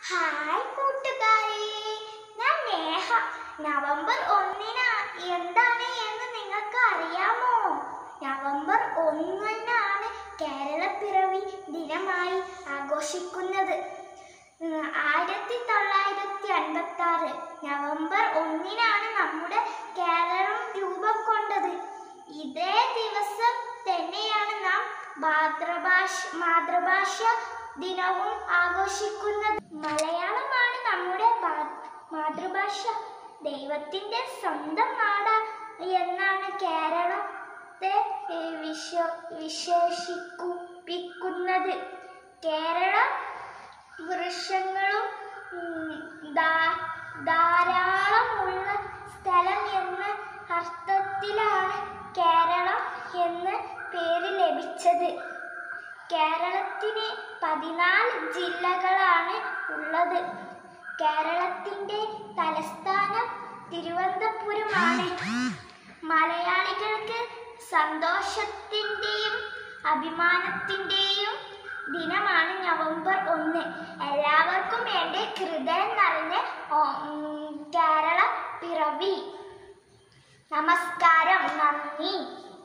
hi കൂട്ടുകാരെ ഞാൻ Neha November ഒന്നിന് എന്താണ് എന്ന് നിങ്ങൾക്ക് അറിയാമോ നവംബർ ഒന്നിനാണ് കേരളപ്പിറവി ദിനമായി ആഘോഷിക്കുന്നത് ഉം, ആയിരത്തി തൊള്ളായിരത്തി അൻപത്തി ആറ് നവംബർ ഒന്നിനാണ് നമ്മുടെ കേരളം രൂപം കൊണ്ടത് ഇതേ ദിവസം തന്നെയാണ് നാം മാതൃഭാഷ മാതൃഭാഷ ദിനവും ആഘോഷിക്കുന്നത് മലയാളമാണ് നമ്മുടെ മാ- മാതൃഭാഷ ദൈവത്തിന്റെ സ്വന്തം നാട് എന്നാണ് കേരളത്തെ ഏ, വിശ വിശേഷിപ്പിക്കുന്നത് കേരളം വൃക്ഷങ്ങളും ഉം, ധാ- ധാരാളമുള്ള സ്ഥലം എന്ന അർത്ഥത്തിലാണ് കേരളം എന്ന പേര് ലഭിച്ചത് കേരളത്തിന് പതിനാല് ജില്ലകളാണ് ഉള്ളത് കേരളത്തിന്റെ തലസ്ഥാനം തിരുവനന്തപുരമാണ് മലയാളികൾക്ക് സന്തോഷത്തിന്റെയും അഭിമാനത്തിന്റെയും ദിനമാണ് നവംബർ ഒന്ന് എല്ലാവർക്കും എൻ്റെ ഹൃദയം നിറഞ്ഞ ഓ- ഉം, കേരള പിറവി നമസ്കാരം നന്ദി